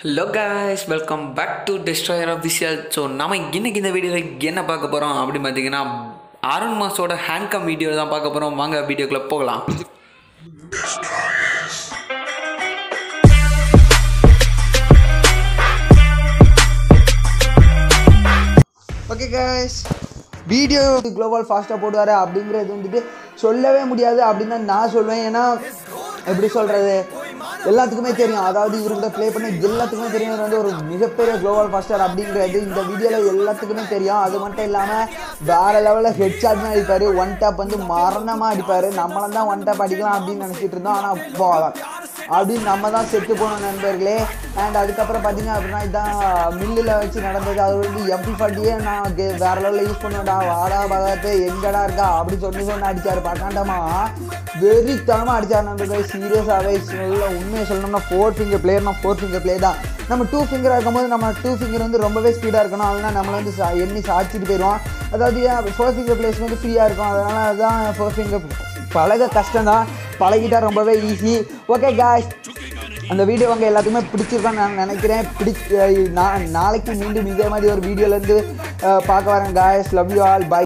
hello guys welcome back to destroyer official so நம்ம இன்னைக்கு இந்த வீடியோவில் என்ன பார்க்க போகிறோம் அப்படின்னு பார்த்தீங்கன்னா அருண் மாஸோட ஹேண்ட்கம் வீடியோ தான் பார்க்க போகிறோம் வாங்க வீடியோக்குள்ளே போகலாம் ஓகே கைஸ் வீடியோ குளோபல் ஃபாஸ்ட்டாக போடுவார் அப்படிங்கிறது வந்துட்டு சொல்லவே முடியாது அப்படின்னு தான் நான் சொல்லுவேன் ஏன்னா எப்படி சொல்கிறது எல்லாத்துக்குமே தெரியும் அதாவது இவர்கிட்ட ப்ளே பண்ண எல்லாத்துக்குமே தெரியும் இவர் வந்து ஒரு மிகப்பெரிய குளோபல் ஃபாஸ்டர் அப்படிங்கிறது இந்த வீடியோவில் எல்லாத்துக்குமே தெரியும் அது மட்டும் இல்லாமல் வேறு லெவலில் ஹெட் ஷாட் தான் அடிப்பார் ஒன் டேப் வந்து மரணமாக அடிப்பார் நம்மளும் தான் ஒன் டேப் அடிக்கலாம் அப்படின்னு நினச்சிட்டு இருந்தோம் ஆனால் இப்போ அப்படின்னு நம்ம தான் செத்து போனோம் நண்பர்களே அண்ட் அதுக்கப்புறம் பார்த்தீங்க அப்படின்னா இதான் மில்லில் வச்சு நடந்தது அது வந்து எம்பி ஃபார்ட்டியே நான் கே- வேற லெவலில் யூஸ் பண்ணுவேன்டா வாடா பகத்து எங்கடா இருக்கா அப்படி சொல்லி சொன்ன அடிச்சார் பட்டாண்டமா வெறித்தனமாக அடிச்சார் நண்பர்கள் சீரியஸாகவே சொல்ல உண்மையை சொல்லணும்னா ஃபோர் ஃபிங்கர் பிளேயர்னா ஃபோர் ஃபிங்கர் பிளே தான் நம்ம டூ ஃபிங்கராக இருக்கும்போது நம்ம டூ ஃபிங்கர் வந்து ரொம்பவே ஸ்பீடாக இருக்கணும் அதனால் நம்மளை வந்து சா- எண்ணி சாச்சிட்டு போயிடுவோம் அதாவது ஃபோர் ஃபிங்கர் பிளேஸ் வந்து ஃப்ரீயாக இருக்கும் அதனால அதுதான் ஃபோர் ஃபிங்கர் பழக கஷ்டம் தான் பழகிட்டா ரொம்பவே ஈஸி ஓகே காய்ஸ் அந்த வீடியோ உங்கள் எல்லாத்துக்குமே பிடிச்சிருக்கான்னு நான் நினைக்கிறேன் பிடிச்சி நான் நாளைக்கு மீண்டும் இதே மாதிரி ஒரு வீடியோலேருந்து பார்க்க வரேன் guys love you all by